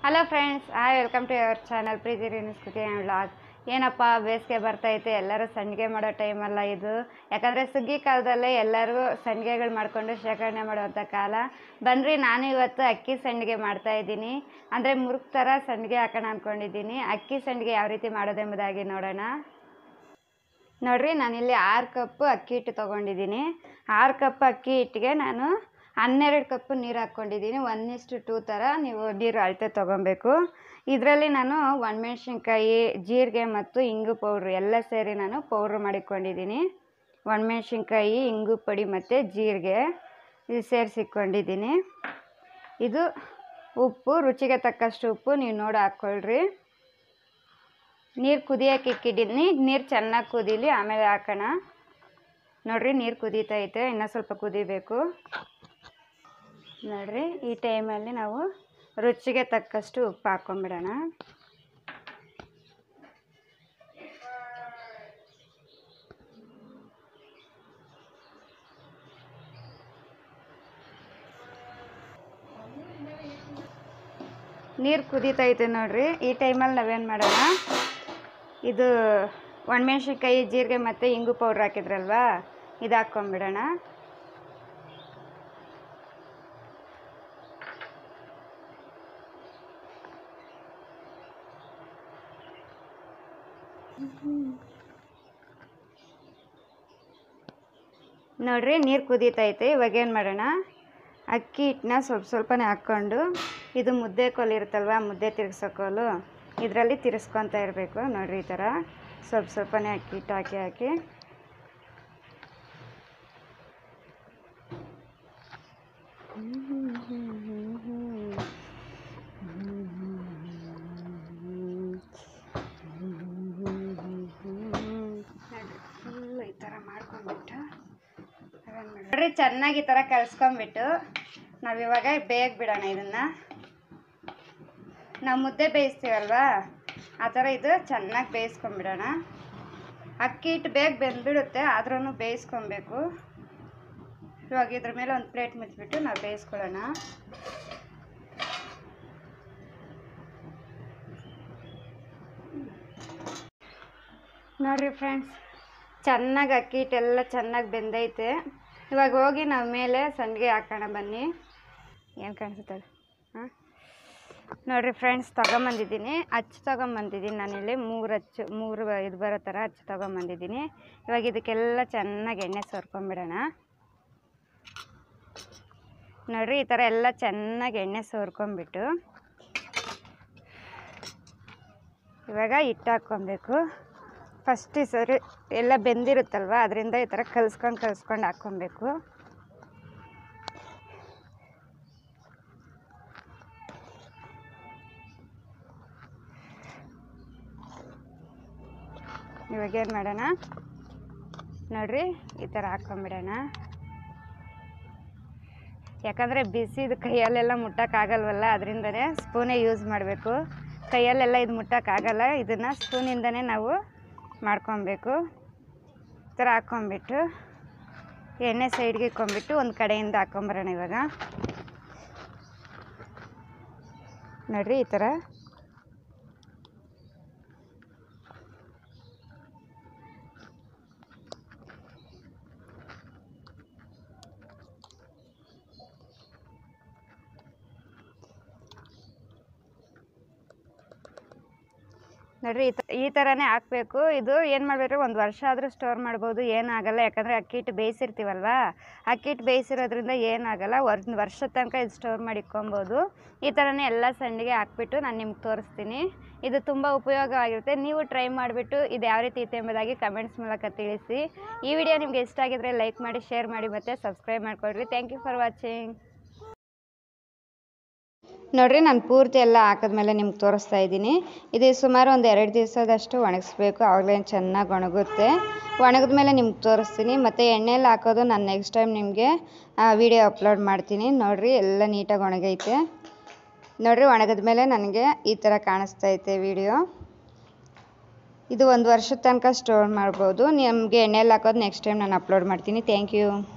hello friends hi welcome to your channel Preethi ರೀನಿಸ್ ಕುಟಿ vlog ಏನಪ್ಪ ಬೇಸಿಗೆ ಬರ್ತೈತೆ ಎಲ್ಲರೂ ಸಂಡಿಗೆ ಮಾಡೋ ಟೈಮಲ್ಲ ಇದು ಯಾಕಂದರೆ ಸುಗ್ಗಿ ಕಾಲದಲ್ಲೇ ಎಲ್ಲರೂ ಸಂಡಿಗೆಗಳು ಮಾಡಿಕೊಂಡು ಶೇಖರಣೆ ಮಾಡುವಂಥ ಕಾಲ ಬನ್ರಿ ನಾನು ಇವತ್ತು ಅಕ್ಕಿ ಸಂಡಿಗೆ ಮಾಡ್ತಾ ಇದ್ದೀನಿ ಅಂದರೆ ಮುರುಕ್ ಥರ ಸಂಡಿಗೆ ಹಾಕೋಣ ಅಂದ್ಕೊಂಡಿದ್ದೀನಿ ಅಕ್ಕಿ ಸಂಡಿಗೆ ಯಾವ ರೀತಿ ಮಾಡೋದೆಂಬುದಾಗಿ ನೋಡೋಣ ನೋಡ್ರಿ ನಾನಿಲ್ಲಿ ಆರು ಕಪ್ಪು ಅಕ್ಕಿ ಹಿಟ್ಟು ತೊಗೊಂಡಿದ್ದೀನಿ ಆರು ಕಪ್ ಅಕ್ಕಿ ಹಿಟ್ಟಿಗೆ ನಾನು ಹನ್ನೆರಡು ಕಪ್ಪು ನೀರು ಹಾಕ್ಕೊಂಡಿದ್ದೀನಿ ಒನ್ ಇಷ್ಟು ಟೂ ಥರ ನೀವು ನೀರು ಅಳತೆ ತೊಗೊಬೇಕು ಇದರಲ್ಲಿ ನಾನು ಒಣಮೆಣ್ಸಿನ್ಕಾಯಿ ಜೀರಿಗೆ ಮತ್ತು ಇಂಗು ಪೌಡ್ರು ಎಲ್ಲ ಸೇರಿ ನಾನು ಪೌಡ್ರ್ ಮಾಡಿಕೊಂಡಿದ್ದೀನಿ ಒಣಮೆಣ್ಸಿನ್ಕಾಯಿ ಇಂಗು ಪುಡಿ ಮತ್ತು ಜೀರಿಗೆ ಇದು ಸೇರಿಸಿಕೊಂಡಿದ್ದೀನಿ ಇದು ಉಪ್ಪು ರುಚಿಗೆ ತಕ್ಕಷ್ಟು ಉಪ್ಪು ನೀವು ನೋಡಿ ಹಾಕ್ಕೊಳ್ರಿ ನೀರು ಕುದಿಯೋಕೆ ಇಕ್ಕಿದ್ದೀನಿ ನೀರು ಚೆನ್ನಾಗಿ ಕುದೀಲಿ ಆಮೇಲೆ ಹಾಕೋಣ ನೋಡ್ರಿ ನೀರು ಕುದೀತೈತೆ ಇನ್ನೂ ಸ್ವಲ್ಪ ಕುದಿಬೇಕು ನೋಡ್ರಿ ಈ ಟೈಮಲ್ಲಿ ನಾವು ರುಚಿಗೆ ತಕ್ಕಷ್ಟು ಉಪ್ಪು ಹಾಕ್ಕೊಂಬಿಡೋಣ ನೀರು ಕುದೀತೈತೆ ನೋಡ್ರಿ ಈ ಟೈಮಲ್ಲಿ ನಾವೇನು ಮಾಡೋಣ ಇದು ಒಣಮೆಣ್ಸಿನ್ಕಾಯಿ ಜೀರಿಗೆ ಮತ್ತು ಇಂಗು ಪೌಡ್ರ್ ಹಾಕಿದ್ರಲ್ವಾ ಇದು ಹಾಕ್ಕೊಂಬಿಡೋಣ ನೋಡ್ರಿ ನೀರು ಕುದೀತೈತೆ ಇವಾಗ ಏನು ಮಾಡೋಣ ಅಕ್ಕಿ ಹಿಟ್ಟನ್ನ ಸ್ವಲ್ಪ ಸ್ವಲ್ಪನೇ ಹಾಕ್ಕೊಂಡು ಇದು ಮುದ್ದೆ ಕೋಲು ಇರುತ್ತಲ್ವ ಮುದ್ದೆ ತಿರ್ಗ್ಸೋ ಕೋಲು ಇದರಲ್ಲಿ ತಿರ್ಸ್ಕೊತಾ ಇರಬೇಕು ನೋಡ್ರಿ ಈ ಥರ ಸ್ವಲ್ಪ ಸ್ವಲ್ಪನೇ ಅಕ್ಕಿ ಹಿಟ್ಟು ಹಾಕಿ ಹಾಕಿ ಫುಲ್ ಈ ಥರ ಮಾಡ್ಕೊಂಡ್ಬಿಟ್ಟು ನೋಡ್ರಿ ಚೆನ್ನಾಗಿ ಈ ಥರ ಕಲಿಸ್ಕೊಂಬಿಟ್ಟು ನಾವು ಇವಾಗ ಬೇಗ ಬಿಡೋಣ ಇದನ್ನು ನಾವು ಮುದ್ದೆ ಬೇಯಿಸ್ತೀವಲ್ವಾ ಆ ಥರ ಇದು ಚೆನ್ನಾಗಿ ಬೇಯಿಸ್ಕೊಂಬಿಡೋಣ ಅಕ್ಕಿ ಹಿಟ್ಟು ಬೇಗ ಬೆಂದ್ಬಿಡುತ್ತೆ ಆದ್ರೂ ಬೇಯಿಸ್ಕೊಬೇಕು ಇವಾಗ ಇದ್ರ ಮೇಲೆ ಒಂದು ಪ್ಲೇಟ್ ಮುಚ್ಚಿಬಿಟ್ಟು ನಾವು ಬೇಯಿಸ್ಕೊಳ್ಳೋಣ ನೋಡ್ರಿ ಫ್ರೆಂಡ್ಸ್ ಚೆನ್ನಾಗಿ ಅಕ್ಕಿ ಹಿಟ್ಟೆಲ್ಲ ಚೆನ್ನಾಗಿ ಬೆಂದೈತೆ ಇವಾಗ ಹೋಗಿ ನಾವು ಮೇಲೆ ಸಂಡಿಗೆ ಹಾಕೋಣ ಬನ್ನಿ ಏನು ಕಾಣಿಸುತ್ತೆ ಹಾಂ ನೋಡಿರಿ ಫ್ರೆಂಡ್ಸ್ ತೊಗೊಂಬಂದಿದ್ದೀನಿ ಅಚ್ಚು ತೊಗೊಂಬಂದಿದ್ದೀನಿ ನಾನಿಲ್ಲಿ ಮೂರು ಅಚ್ಚು ಮೂರು ಇದು ಬರೋ ಥರ ಅಚ್ಚು ತೊಗೊಂಬಂದಿದ್ದೀನಿ ಇವಾಗ ಇದಕ್ಕೆಲ್ಲ ಚೆನ್ನಾಗಿ ಎಣ್ಣೆ ಸೋರ್ಕೊಂಬಿಡೋಣ ನೋಡಿರಿ ಈ ಥರ ಎಲ್ಲ ಚೆನ್ನಾಗಿ ಎಣ್ಣೆ ಸೋರ್ಕೊಂಬಿಟ್ಟು ಇವಾಗ ಹಿಟ್ಟು ಹಾಕ್ಕೊಬೇಕು ಫಸ್ಟ್ ಈ ಸರಿ ಎಲ್ಲ ಬೆಂದಿರುತ್ತಲ್ವ ಅದರಿಂದ ಈ ಥರ ಕಲಿಸ್ಕೊಂಡು ಕಲಿಸ್ಕೊಂಡು ಹಾಕ್ಕೊಬೇಕು ಇವಾಗ ಏನು ಮಾಡೋಣ ನೋಡ್ರಿ ಈ ಥರ ಹಾಕ್ಕೊಂಬಿಡೋಣ ಯಾಕಂದರೆ ಬಿಸಿದು ಕೈಯಲ್ಲೆಲ್ಲ ಮುಟ್ಟೋಕ್ಕಾಗಲ್ವಲ್ಲ ಅದರಿಂದನೇ ಸ್ಪೂನೇ ಯೂಸ್ ಮಾಡಬೇಕು ಕೈಯಲ್ಲೆಲ್ಲ ಇದು ಮುಟ್ಟೋಕ್ಕಾಗಲ್ಲ ಇದನ್ನು ಸ್ಪೂನಿಂದನೇ ನಾವು ಮಾಡ್ಕೊಬೇಕು ಈ ಥರ ಹಾಕ್ಕೊಂಬಿಟ್ಟು ಎಣ್ಣೆ ಸೈಡ್ಗೆ ಇಕ್ಕೊಂಬಿಟ್ಟು ಒಂದು ಕಡೆಯಿಂದ ಹಾಕ್ಕೊಂಬರೋಣ ಇವಾಗ ನೋಡ್ರಿ ಈ ಥರ ನೋಡ್ರಿ ಈ ತ ಈ ಥರನೇ ಹಾಕಬೇಕು ಇದು ಏನು ಮಾಡಬೇಕು ಒಂದು ವರ್ಷ ಆದರೂ ಸ್ಟೋರ್ ಮಾಡ್ಬೋದು ಏನಾಗಲ್ಲ ಯಾಕಂದರೆ ಅಕ್ಕಿ ಹಿಟ್ಟು ಬೇಯಿಸಿರ್ತೀವಲ್ವ ಅಕ್ಕಿ ಹಿಟ್ಟು ಬೇಯಿಸಿರೋದ್ರಿಂದ ಏನಾಗಲ್ಲ ಒಂದು ವರ್ಷದ ತನಕ ಇದು ಸ್ಟೋರ್ ಮಾಡಿ ಇಟ್ಕೊಬೋದು ಈ ಥರನೇ ಎಲ್ಲ ಸಂಡಿಗೆ ಹಾಕ್ಬಿಟ್ಟು ನಾನು ನಿಮ್ಗೆ ತೋರಿಸ್ತೀನಿ ಇದು ತುಂಬ ಉಪಯೋಗವಾಗಿರುತ್ತೆ ನೀವು ಟ್ರೈ ಮಾಡಿಬಿಟ್ಟು ಇದು ಯಾವ ರೀತಿ ಇತ್ತು ಎಂಬುದಾಗಿ ಕಮೆಂಟ್ಸ್ ಮೂಲಕ ತಿಳಿಸಿ ಈ ವಿಡಿಯೋ ನಿಮ್ಗೆ ಇಷ್ಟ ಆಗಿದ್ರೆ ಲೈಕ್ ಮಾಡಿ ಶೇರ್ ಮಾಡಿ ಮತ್ತು ಸಬ್ಸ್ಕ್ರೈಬ್ ಮಾಡ್ಕೊಳ್ರಿ ಥ್ಯಾಂಕ್ ಯು ಫಾರ್ ವಾಚಿಂಗ್ ನೋಡ್ರಿ ನಾನು ಪೂರ್ತಿ ಎಲ್ಲ ಹಾಕಿದ್ಮೇಲೆ ನಿಮ್ಗೆ ತೋರಿಸ್ತಾ ಇದ್ದೀನಿ ಇದು ಸುಮಾರು ಒಂದು ಎರಡು ದಿವಸದಷ್ಟು ಒಣಗಿಸ್ಬೇಕು ಆವಾಗಲೇ ಚೆನ್ನಾಗಿ ಒಣಗುತ್ತೆ ಒಣಗಿದ ಮೇಲೆ ನಿಮ್ಗೆ ತೋರಿಸ್ತೀನಿ ಮತ್ತು ಎಣ್ಣೆಲಿ ಹಾಕೋದು ನಾನು ನೆಕ್ಸ್ಟ್ ಟೈಮ್ ನಿಮಗೆ ವಿಡಿಯೋ ಅಪ್ಲೋಡ್ ಮಾಡ್ತೀನಿ ನೋಡಿರಿ ಎಲ್ಲ ನೀಟಾಗಿ ಒಣಗೈತೆ ನೋಡಿರಿ ಒಣಗಿದ ಮೇಲೆ ನನಗೆ ಈ ಥರ ಕಾಣಿಸ್ತಾ ಐತೆ ವಿಡಿಯೋ ಇದು ಒಂದು ವರ್ಷದ ತನಕ ಸ್ಟೋರ್ ಮಾಡ್ಬೋದು ನಿಮಗೆ ಎಣ್ಣೆಲಿ ಹಾಕೋದು ನೆಕ್ಸ್ಟ್ ಟೈಮ್ ನಾನು ಅಪ್ಲೋಡ್ ಮಾಡ್ತೀನಿ ಥ್ಯಾಂಕ್ ಯು